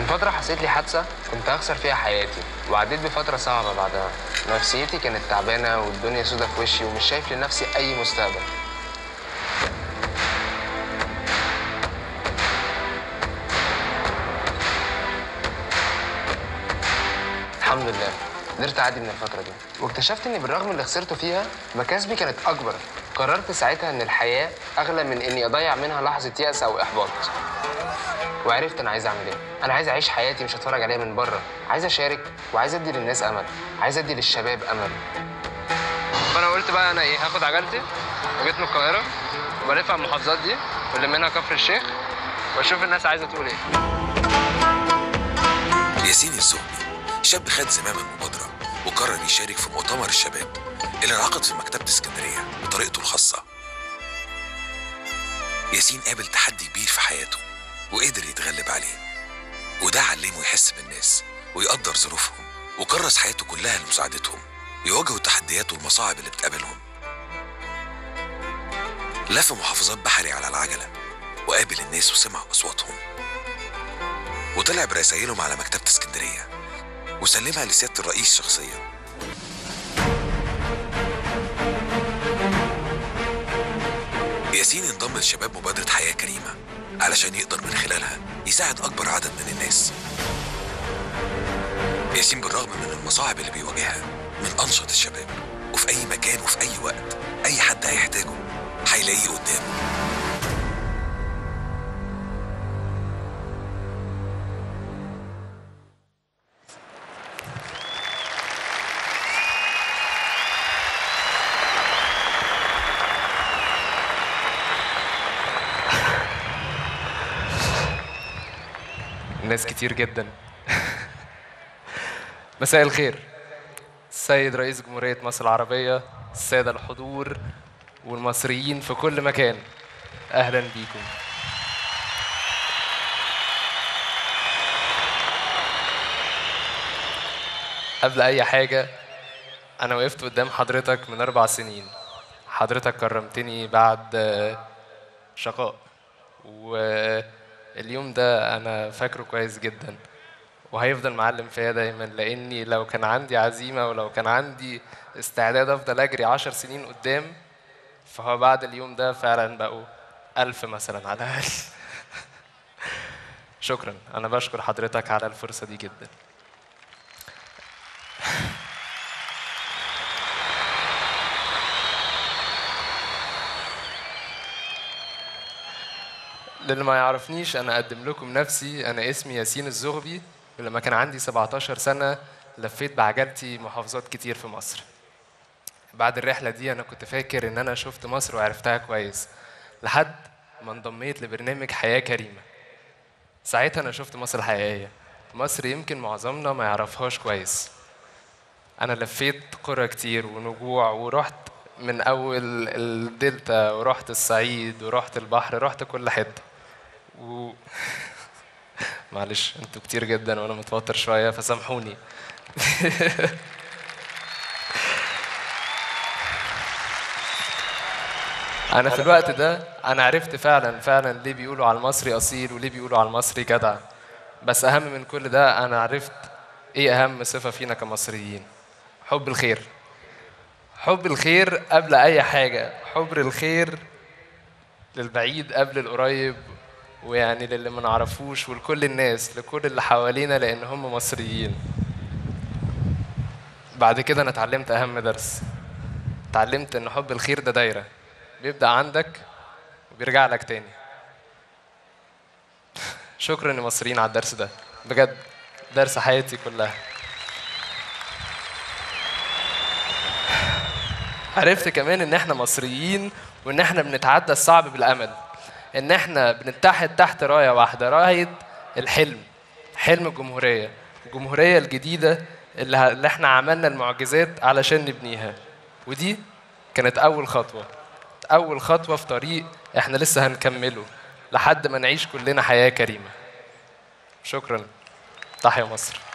فترة حصلت لي حادثة كنت هخسر فيها حياتي وعديت بفترة صعبة بعدها نفسيتي كانت تعبانة والدنيا سودة في وشي ومش شايف لنفسي أي مستقبل الحمد لله قدرت اعدي من الفتره دي واكتشفت ان بالرغم من اللي خسرته فيها مكاسبي كانت اكبر قررت ساعتها ان الحياه اغلى من اني اضيع منها لحظه يأس او احباط وعرفت انا عايز اعمل ايه انا عايز اعيش حياتي مش هتفرج عليها من بره عايز اشارك وعايز ادي للناس امل عايز ادي للشباب امل فانا قلت بقى انا ايه هاخد عجلتي وجيت من القاهره والف على المحافظات دي واللي منها كفر الشيخ واشوف الناس عايزه تقول ايه ياسين الزهبي شاب خد زمام المبادرة وقرر يشارك في مؤتمر الشباب اللي انعقد في مكتبة اسكندرية بطريقته الخاصة ياسين قابل تحدي كبير في حياته وقدر يتغلب عليه وده علمه يحس بالناس ويقدر ظروفهم وكرس حياته كلها لمساعدتهم يواجهوا التحديات والمصاعب اللي بتقابلهم لف محافظات بحري على العجلة وقابل الناس وسمع أصواتهم وطلع برسايلهم على مكتبة اسكندرية وسلمها لسيادة الرئيس شخصيا ياسين انضم لشباب مبادرة حياة كريمة علشان يقدر من خلالها يساعد أكبر عدد من الناس ياسين بالرغم من المصاعب اللي بيواجهها من أنشط الشباب وفي أي مكان وفي أي وقت أي حد هيحتاجه هيلاقيه قدامه ناس كتير جدا مساء الخير السيد رئيس جمهورية مصر العربية السادة الحضور والمصريين في كل مكان أهلا بيكم قبل أي حاجة أنا وقفت قدام حضرتك من أربع سنين حضرتك كرمتني بعد آه، شقاء واليوم ده أنا فاكره كويس جدا وهيفضل معلم فيا دايما لاني لو كان عندي عزيمه ولو كان عندي استعداد افضل اجري عشر سنين قدام فهو بعد اليوم ده فعلا بقوا ألف مثلا على الأقل شكرا أنا بشكر حضرتك على الفرصة دي جدا للي ما يعرفنيش انا اقدم لكم نفسي انا اسمي ياسين الزغبي ولما كان عندي 17 سنه لفيت بعجلتي محافظات كتير في مصر بعد الرحله دي انا كنت فاكر ان انا شفت مصر وعرفتها كويس لحد ما انضميت لبرنامج حياه كريمه ساعتها انا شفت مصر الحقيقيه مصر يمكن معظمنا ما يعرفهاش كويس انا لفيت قرى كتير ونجوع ورحت من اول الدلتا ورحت الصعيد ورحت البحر رحت كل حته و... معلش انتوا كتير جدا وانا متوتر شويه فسامحوني انا في الوقت ده انا عرفت فعلا فعلا ليه بيقولوا على المصري اصيل وليه بيقولوا على المصري جدع بس اهم من كل ده انا عرفت ايه اهم صفه فينا كمصريين حب الخير حب الخير قبل اي حاجه حب الخير للبعيد قبل القريب ويعني للي ما نعرفوش ولكل الناس لكل اللي حوالينا لان هم مصريين بعد كده انا اتعلمت اهم درس اتعلمت ان حب الخير ده دايره بيبدا عندك وبيرجع لك تاني شكرا يا مصريين على الدرس ده بجد درس حياتي كلها عرفت كمان ان احنا مصريين وان احنا بنتعدى الصعب بالامل ان احنا بنتحد تحت رايه واحده رايه الحلم حلم الجمهوريه الجمهوريه الجديده اللي, ه... اللي احنا عملنا المعجزات علشان نبنيها ودي كانت اول خطوه اول خطوه في طريق احنا لسه هنكمله لحد ما نعيش كلنا حياه كريمه شكرا تحيا مصر